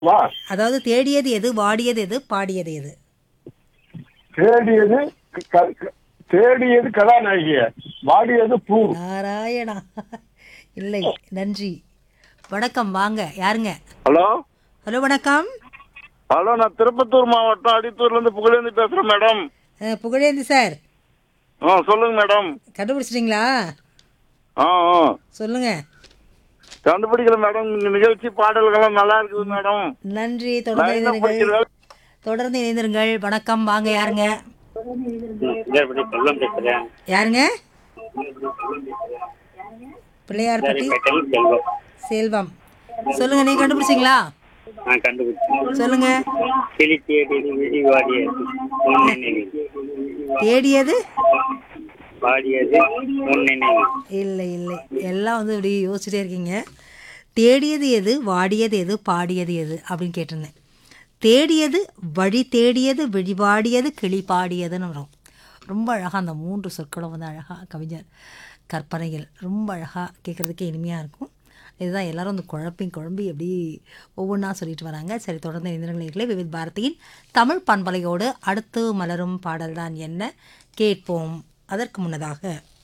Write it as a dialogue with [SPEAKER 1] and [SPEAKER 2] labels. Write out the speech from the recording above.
[SPEAKER 1] வா
[SPEAKER 2] அதாவது தேடியது எது வாடியது எது பாடியது எது
[SPEAKER 1] தேடியது க- க- க- தேடியது கதாநாயகிய வாடியது பூ
[SPEAKER 2] நாராயணா இல்லை நன்றி வணக்கம் வாங்க யாருங்க
[SPEAKER 3] ஹலோ
[SPEAKER 2] ஹலோ வணக்கம்
[SPEAKER 3] ஹலோ நான் திருப்பத்தூர் மாவட்டம் அடித்தூர்ல இருந்து புகழேந்தி பேசுறேன் மேடம்
[SPEAKER 2] அஹ், புகழேந்தி சார்
[SPEAKER 3] ஆ சொல்லுங்க மேடம்
[SPEAKER 2] கண்டுபிடிச்சிட்டிங்களா
[SPEAKER 3] ஆ ஆ
[SPEAKER 2] சொல்லுங்க
[SPEAKER 3] கண்டுபிடிக்கல மேடம் இந்த நிகழ்ச்சி பாடல்கள்லாம் நல்லா இருக்குது மேடம்
[SPEAKER 2] நன்றி
[SPEAKER 3] நான்
[SPEAKER 2] தொடர்ந்து
[SPEAKER 3] என்ன
[SPEAKER 2] இணைந்திருங்கள்
[SPEAKER 3] படிக்கிறேன்
[SPEAKER 2] தொடர்ந்து இணைந்திருங்கள் வணக்கம் வாங்க யாருங்க
[SPEAKER 4] இதேபடி செல்லம் பேசுறேன்
[SPEAKER 2] யாருங்க பிள்ளையார்பட்டி
[SPEAKER 4] செல்வம்
[SPEAKER 2] செல்வம் சொல்லுங்க நீங்க கண்டுபிடிச்சிங்களா
[SPEAKER 4] நான் கண்டுபிடிச்சேன்
[SPEAKER 2] சொல்லுங்க
[SPEAKER 4] கிளி தேடி விழி வாடியது உன் நினைவு
[SPEAKER 2] தேடியது
[SPEAKER 4] வாடியது உன் நினைவு
[SPEAKER 2] இல்லை இல்லை எல்லாம் வந்து இப்படி யோசிச்சுட்டே இருக்கீங்க தேடியது எது வாடியது எது பாடியது எது அப்படின்னு கேட்டிருந்தேன் தேடியது வழி தேடியது விழிபாடியது கிளி பாடியதுன்னு வரும் ரொம்ப அழகாக அந்த மூன்று சொற்களும் வந்து அழகாக கவிஞர் கற்பனைகள் ரொம்ப அழகாக கேட்குறதுக்கே இனிமையாக இருக்கும் இதுதான் எல்லாரும் வந்து குழப்பி குழம்பி அப்படி ஒவ்வொன்றா சொல்லிட்டு வராங்க சரி தொடர்ந்து இந்திரங்களே விவித் பாரதியின் தமிழ் பண்பலையோடு அடுத்து மலரும் பாடல்தான் என்ன கேட்போம் அதற்கு முன்னதாக